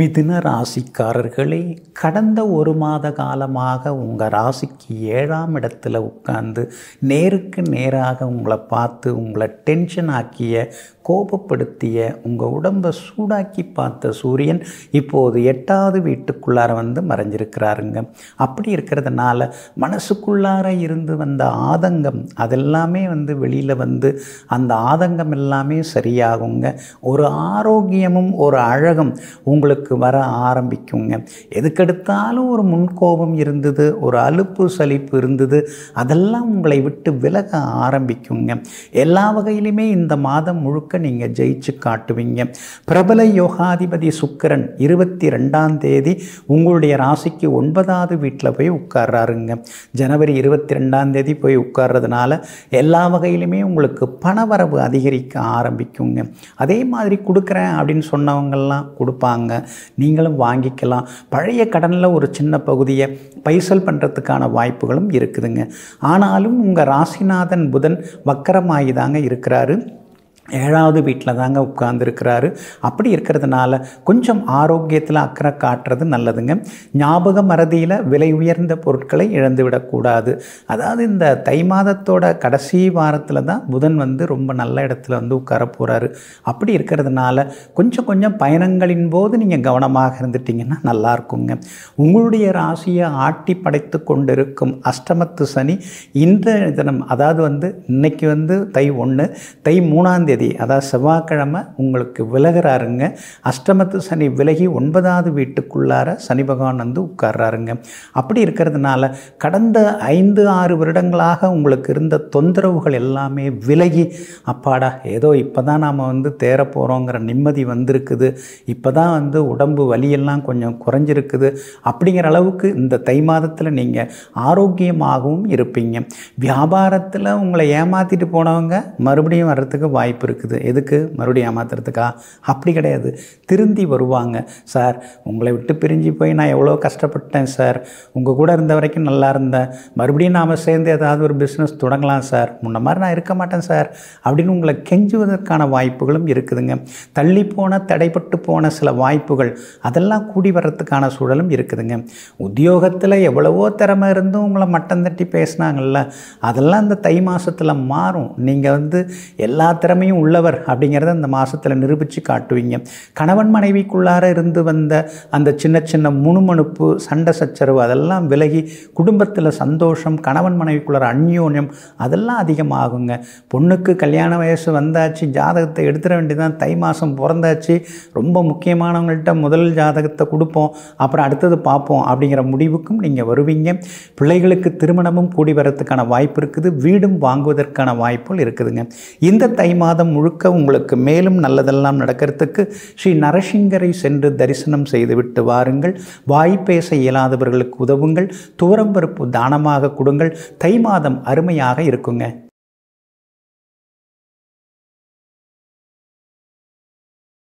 மிதுன ராசிக்காரர்களே கடந்த ஒரு மாத காலமாக உங்கள் ராசிக்கு ஏழாம் இடத்துல உட்கார்ந்து நேருக்கு நேராக உங்களை பார்த்து உங்களை டென்ஷன் ஆக்கிய கோபப்படுத்திய உங்கள் உடம்பை சூடாக்கி பார்த்த சூரியன் இப்போது எட்டாவது வீட்டுக்குள்ளார வந்து மறைஞ்சிருக்கிறாருங்க அப்படி இருக்கிறதுனால மனசுக்குள்ளார இருந்து வந்த ஆதங்கம் அதெல்லாமே வந்து வெளியில் வந்து அந்த ஆதங்கம் எல்லாமே சரியாகுங்க ஒரு ஆரோக்கியமும் ஒரு அழகும் உங்களுக்கு வர ஆரம்பிக்குங்க எதுக்கெடுத்தாலும் ஒரு முன்கோபம் இருந்தது ஒரு அலுப்பு சலிப்பு இருந்தது அதெல்லாம் உங்களை விட்டு விலக ஆரம்பிக்குங்க எல்லா வகையிலுமே இந்த மாதம் முழுக்க நீங்கள் ஜெயிச்சு காட்டுவீங்க பிரபல யோகாதிபதி சுக்கிரன் இருபத்தி ரெண்டாம் தேதி உங்களுடைய ராசிக்கு ஒன்பதாவது வீட்டில் போய் உட்கார்றாருங்க ஜனவரி இருபத்தி ரெண்டாம் தேதி போய் உட்கார்றதுனால எல்லா வகையிலுமே உங்களுக்கு பணவரவு அதிகரிக்க ஆரம்பிக்குங்க அதே மாதிரி கொடுக்குறேன் அப்படின்னு சொன்னவங்கெல்லாம் கொடுப்பாங்க நீங்களும் வாங்கிக்கலாம் பழைய கடனில் ஒரு சின்ன பகுதியை பைசல் பண்ணுறதுக்கான வாய்ப்புகளும் இருக்குதுங்க ஆனாலும் உங்கள் ராசிநாதன் புதன் வக்கரமாகி தாங்க இருக்கிறாரு ஏழாவது வீட்டில் தாங்க உட்கார்ந்துருக்கிறாரு அப்படி இருக்கிறதுனால கொஞ்சம் ஆரோக்கியத்தில் அக்கறை காட்டுறது நல்லதுங்க ஞாபக மறதியில் விலை உயர்ந்த பொருட்களை இழந்து விடக்கூடாது அதாவது இந்த தை மாதத்தோட கடைசி வாரத்தில் தான் புதன் வந்து ரொம்ப நல்ல இடத்துல வந்து உட்கார போகிறாரு அப்படி இருக்கிறதுனால கொஞ்சம் கொஞ்சம் பயணங்களின் போது நீங்கள் கவனமாக இருந்துட்டிங்கன்னா நல்லா இருக்குங்க உங்களுடைய ராசியை ஆட்டி படைத்து கொண்டிருக்கும் அஷ்டமத்து சனி இந்த தினம் அதாவது வந்து இன்னைக்கு வந்து தை ஒன்று தை மூணாம் தேதி அதாவது செவ்வாய்க்கிழமை உங்களுக்கு விலகிறாருங்க அஷ்டமத்து சனி விலகி ஒன்பதாவது வீட்டுக்குள்ளார சனி பகவான் வந்து உட்கார்றாருங்க அப்படி இருக்கிறதுனால கடந்த ஐந்து ஆறு வருடங்களாக உங்களுக்கு இருந்த தொந்தரவுகள் எல்லாமே விலகி அப்பாடா ஏதோ இப்போ தான் நாம் வந்து தேர போகிறோங்கிற நிம்மதி வந்திருக்குது இப்போ தான் வந்து உடம்பு வலியெல்லாம் கொஞ்சம் குறைஞ்சிருக்குது அப்படிங்கிற அளவுக்கு இந்த தை மாதத்தில் நீங்கள் ஆரோக்கியமாகவும் இருப்பீங்க வியாபாரத்தில் உங்களை ஏமாற்றிட்டு போனவங்க மறுபடியும் வர்றதுக்கு வாய்ப்பு இருக்குது எதுக்கு மறுபடியும் ஏமாத்துறதுக்கா அப்படி கிடையாது திருந்தி வருவாங்க சார் உங்களை விட்டு பிரிஞ்சு போய் நான் எவ்வளோ கஷ்டப்பட்டேன் சார் உங்கள் கூட இருந்த வரைக்கும் நல்லா இருந்தேன் மறுபடியும் நாம் சேர்ந்து ஏதாவது ஒரு பிஸ்னஸ் தொடங்கலாம் சார் முன்ன மாதிரி நான் இருக்க மாட்டேன் சார் அப்படின்னு உங்களை கெஞ்சுவதற்கான வாய்ப்புகளும் இருக்குதுங்க தள்ளி போன தடைப்பட்டு போன சில வாய்ப்புகள் அதெல்லாம் கூடி வர்றதுக்கான சூழலும் இருக்குதுங்க உத்தியோகத்தில் எவ்வளவோ திறமை இருந்தும் உங்களை மட்டம் தட்டி பேசினாங்கல்ல அதெல்லாம் இந்த தை மாதத்தில் மாறும் நீங்கள் வந்து எல்லா திறமையும் உள்ளவர் அப்படிங்கிறத இந்த மாதத்தில் நிரூபித்து காட்டுவீங்க கணவன் மனைவிக்குள்ளார இருந்து வந்த அந்த சின்ன சின்ன முணுமுணுப்பு சண்டை சச்சரவு அதெல்லாம் விலகி குடும்பத்தில் சந்தோஷம் கணவன் மனைவிக்குள்ளார அந்யோன்யம் அதெல்லாம் அதிகமாகுங்க பொண்ணுக்கு கல்யாண வயசு வந்தாச்சு ஜாதகத்தை எடுத்துட வேண்டியதான் தை மாதம் பிறந்தாச்சு ரொம்ப முக்கியமானவங்கள்ட்ட முதல் ஜாதகத்தை கொடுப்போம் அப்புறம் அடுத்தது பார்ப்போம் அப்படிங்கிற முடிவுக்கும் நீங்கள் வருவீங்க பிள்ளைகளுக்கு திருமணமும் கூடி வரத்துக்கான வாய்ப்பு இருக்குது வீடும் வாங்குவதற்கான வாய்ப்புகள் இருக்குதுங்க இந்த தை மாதம் முழுக்க உங்களுக்கு மேலும் நல்லதெல்லாம் நடக்கிறதுக்கு ஸ்ரீ நரசிங்கரை சென்று தரிசனம் செய்துவிட்டு வாருங்கள் வாய் பேச இயலாதவர்களுக்கு உதவுங்கள் துவரம்பருப்பு தானமாக கொடுங்கள் தை மாதம் அருமையாக இருக்குங்க